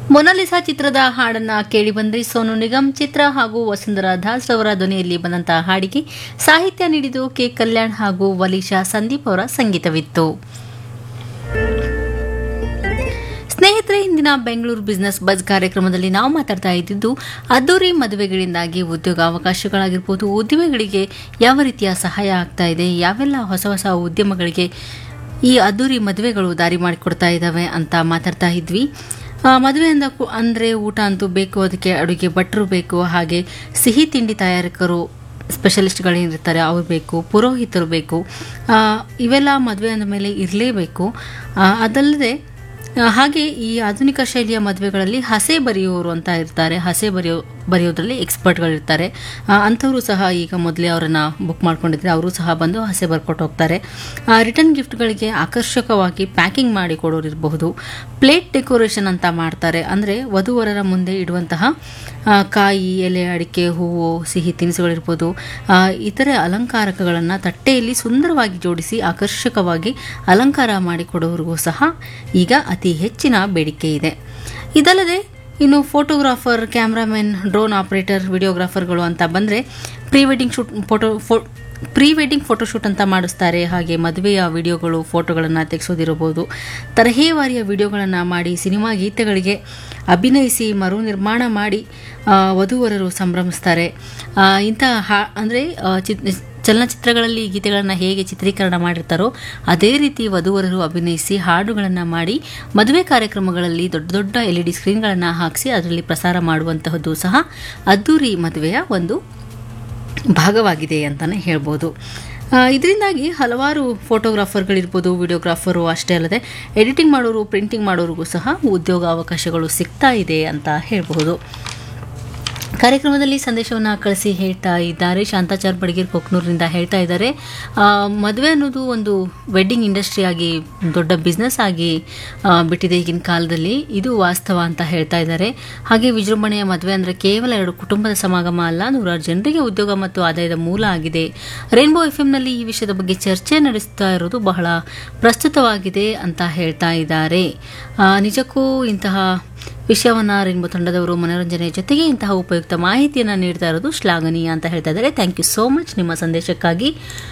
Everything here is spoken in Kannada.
ಮೊನಾಲಿಸಾ ಚಿತ್ರದ ಹಾಡನ್ನ ಕೇಳಿ ಬಂದ್ರಿ ಸೋನು ನಿಗಮ್ ಚಿತ್ರ ಹಾಗೂ ವಸುಂಧರಾ ದಾಸ್ ಅವರ ಧ್ವನಿಯಲ್ಲಿ ಬಂದಂತಹ ಹಾಡಿಗೆ ಸಾಹಿತ್ಯ ನೀಡಿದ್ದು ಕೆ ಕಲ್ಯಾಣ್ ಹಾಗೂ ವಲೀಶಾ ಸಂದೀಪ್ ಅವರ ಸಂಗೀತವಿತ್ತು ಸ್ನೇಹಿತರೆ ಇಂದಿನ ಬೆಂಗಳೂರು ಬಿಸ್ನೆಸ್ ಬಜ್ ಕಾರ್ಯಕ್ರಮದಲ್ಲಿ ನಾವು ಮಾತಾಡ್ತಾ ಇದ್ದಿದ್ದು ಅದ್ದೂರಿ ಮದುವೆಗಳಿಂದಾಗಿ ಉದ್ಯೋಗ ಅವಕಾಶಗಳಾಗಿರ್ಬೋದು ಉದ್ಯಮಿಗಳಿಗೆ ಯಾವ ರೀತಿಯ ಸಹಾಯ ಆಗ್ತಾ ಇದೆ ಯಾವೆಲ್ಲ ಹೊಸ ಹೊಸ ಉದ್ಯಮಗಳಿಗೆ ಈ ಅದ್ದೂರಿ ಮದುವೆಗಳು ದಾರಿ ಮಾಡಿಕೊಡ್ತಾ ಇದ್ದಾವೆ ಅಂತ ಮಾತಾಡ್ತಾ ಇದ್ವಿ ಆ, ಮದುವೆ ಅಂದ ಕು- ಅಂದ್ರೆ ಊಟ ಅಂತೂ ಬೇಕು ಅದಕ್ಕೆ ಅಡುಗೆ ಭಟ್ರು ಬೇಕು ಹಾಗೆ ಸಿಹಿ ತಿಂಡಿ ತಯಾರಕರು ಸ್ಪೆಷಲಿಸ್ಟ್ಗಳೇನಿರ್ತಾರೆ ಅವ್ರು ಬೇಕು ಪುರೋಹಿತರು ಬೇಕು ಆ, ಇವೆಲ್ಲ ಮದುವೆ ಅಂದ ಮೇಲೆ ಇರಲೇಬೇಕು ಅದಲ್ಲದೆ ಆ, ಹಾಗೆ ಈ ಆಧುನಿಕ ಶೈಲಿಯ ಮದುವೆಗಳಲ್ಲಿ ಹಸೆ ಬರೆಯುವವರು ಅಂತ ಇರ್ತಾರೆ ಹಸೆ ಬರೆಯೋ ಬರೆಯೋದ್ರಲ್ಲಿ ಎಕ್ಸ್ಪರ್ಟ್ಗಳಿರ್ತಾರೆ ಅಂಥವರು ಸಹ ಈಗ ಮೊದಲೇ ಅವರನ್ನು ಬುಕ್ ಮಾಡ್ಕೊಂಡಿದ್ರೆ ಅವರು ಸಹ ಬಂದು ಹಸೆ ಬರ್ಕೊಟ್ಟು ಹೋಗ್ತಾರೆ ರಿಟರ್ನ್ ಗಿಫ್ಟ್ಗಳಿಗೆ ಆಕರ್ಷಕವಾಗಿ ಪ್ಯಾಕಿಂಗ್ ಮಾಡಿ ಕೊಡೋರು ಇರಬಹುದು ಪ್ಲೇಟ್ ಡೆಕೋರೇಷನ್ ಅಂತ ಮಾಡ್ತಾರೆ ಅಂದರೆ ವಧುವರರ ಮುಂದೆ ಇಡುವಂತಹ ಆ, ಕಾಯಿ ಎಲೆ ಅಡಿಕೆ ಹೂವು ಸಿಹಿ ತಿನಿಸುಗಳಿರ್ಬೋದು ಆ, ಇತರೆ ಅಲಂಕಾರಕಗಳನ್ನು ತಟ್ಟೆಯಲ್ಲಿ ಸುಂದರವಾಗಿ ಜೋಡಿಸಿ ಆಕರ್ಷಕವಾಗಿ ಅಲಂಕಾರ ಮಾಡಿಕೊಡೋರಿಗೂ ಸಹ ಈಗ ಅತಿ ಹೆಚ್ಚಿನ ಬೇಡಿಕೆ ಇದೆ ಇದಲ್ಲದೆ ಇನ್ನು ಫೋಟೋಗ್ರಾಫರ್ ಕ್ಯಾಮ್ರಾಮನ್ ಡ್ರೋನ್ ಆಪರೇಟರ್ ವಿಡಿಯೋಗ್ರಾಫರ್ಗಳು ಅಂತ ಬಂದರೆ ಪ್ರೀ ವೆಡ್ಡಿಂಗ್ ಶೂಟ್ ಫೋಟೋ ಫೋ ಪ್ರೀ ವೆಡ್ಡಿಂಗ್ ಫೋಟೋಶೂಟ್ ಅಂತ ಮಾಡಿಸ್ತಾರೆ ಹಾಗೆ ಮದುವೆಯ ವಿಡಿಯೋಗಳು ಫೋಟೋಗಳನ್ನು ತೆಗೆಸೋದಿರಬಹುದು ತರಹೇವಾರಿಯ ವಿಡಿಯೋಗಳನ್ನು ಮಾಡಿ ಸಿನಿಮಾ ಗೀತೆಗಳಿಗೆ ಅಭಿನಯಿಸಿ ಮರು ನಿರ್ಮಾಣ ಮಾಡಿ ಆ, ವಧುವರರು ಸಂಭ್ರಮಿಸ್ತಾರೆ ಆ, ಇಂತಹ ಹಾ ಅಂದರೆ ಚಿತ್ ಚಲನಚಿತ್ರಗಳಲ್ಲಿ ಗೀತೆಗಳನ್ನು ಹೇಗೆ ಚಿತ್ರೀಕರಣ ಮಾಡಿರ್ತಾರೋ ಅದೇ ರೀತಿ ವಧುವರರು ಅಭಿನಯಿಸಿ ಹಾಡುಗಳನ್ನು ಮಾಡಿ ಮದುವೆ ಕಾರ್ಯಕ್ರಮಗಳಲ್ಲಿ ದೊಡ್ಡ ದೊಡ್ಡ ಎಲ್ ಇ ಡಿ ಸ್ಕ್ರೀನ್ಗಳನ್ನು ಹಾಕಿಸಿ ಅದರಲ್ಲಿ ಪ್ರಸಾರ ಮಾಡುವಂತಹದ್ದು ಸಹ ಅದ್ದೂರಿ ಮದುವೆಯ ಒಂದು ಭಾಗವಾಗಿದೆ ಅಂತಲೇ ಹೇಳ್ಬೋದು ಆ, ಇದರಿಂದಾಗಿ ಹಲವಾರು ಫೋಟೋಗ್ರಾಫರ್ಗಳಿರ್ಬೋದು ವಿಡಿಯೋಗ್ರಾಫರು ಅಷ್ಟೇ ಅಲ್ಲದೆ ಎಡಿಟಿಂಗ್ ಮಾಡೋರು ಪ್ರಿಂಟಿಂಗ್ ಮಾಡೋರಿಗೂ ಸಹ ಉದ್ಯೋಗ ಅವಕಾಶಗಳು ಸಿಗ್ತಾ ಇದೆ ಅಂತ ಹೇಳ್ಬೋದು ಕಾರ್ಯಕ್ರಮದಲ್ಲಿ ಸಂದೇಶವನ್ನು ಕಳಿಸಿ ಹೇಳ್ತಾ ಇದ್ದಾರೆ ಶಾಂತಾಚಾರ್ ಬಡಗೇರ್ ಕೊಕ್ನೂರಿನಿಂದ ಹೇಳ್ತಾ ಇದ್ದಾರೆ ಆ, ಮದುವೆ ಅನ್ನೋದು ಒಂದು ವೆಡ್ಡಿಂಗ್ ಇಂಡಸ್ಟ್ರಿ ಆಗಿ ದೊಡ್ಡ ಬಿಸ್ನೆಸ್ ಆಗಿ ಆ, ಬಿಟ್ಟಿದೆ ಈಗಿನ ಕಾಲದಲ್ಲಿ ಇದು ವಾಸ್ತವ ಅಂತ ಹೇಳ್ತಾ ಇದ್ದಾರೆ ಹಾಗೆ ವಿಜೃಂಭಣೆಯ ಮದುವೆ ಅಂದರೆ ಕೇವಲ ಎರಡು ಕುಟುಂಬದ ಸಮಾಗಮ ಅಲ್ಲ ನೂರಾರು ಜನರಿಗೆ ಉದ್ಯೋಗ ಮತ್ತು ಆದಾಯದ ಮೂಲ ಆಗಿದೆ ರೈನ್ಬೋ ಎಫ್ ಎಂನಲ್ಲಿ ಈ ವಿಷಯದ ಬಗ್ಗೆ ಚರ್ಚೆ ನಡೆಸ್ತಾ ಇರೋದು ಬಹಳ ಪ್ರಸ್ತುತವಾಗಿದೆ ಅಂತ ಹೇಳ್ತಾ ಇದ್ದಾರೆ ಆ, ನಿಜಕ್ಕೂ ಇಂತಹ ವಿಷಯವನ್ನ ರೇನ್ಬೋ ತಂಡದವರು ಮನೋರಂಜನೆ ಜೊತೆಗೆ ಇಂತಹ ಉಪಯುಕ್ತ ಮಾಹಿತಿಯನ್ನು ನೀಡ್ತಾ ಇರೋದು ಶ್ಲಾಘನೀಯ ಅಂತ ಹೇಳ್ತಾ ಇದ್ದಾರೆ ಥ್ಯಾಂಕ್ ಯು ಸೋ ಮಚ್ ನಿಮ್ಮ ಸಂದೇಶಕ್ಕಾಗಿ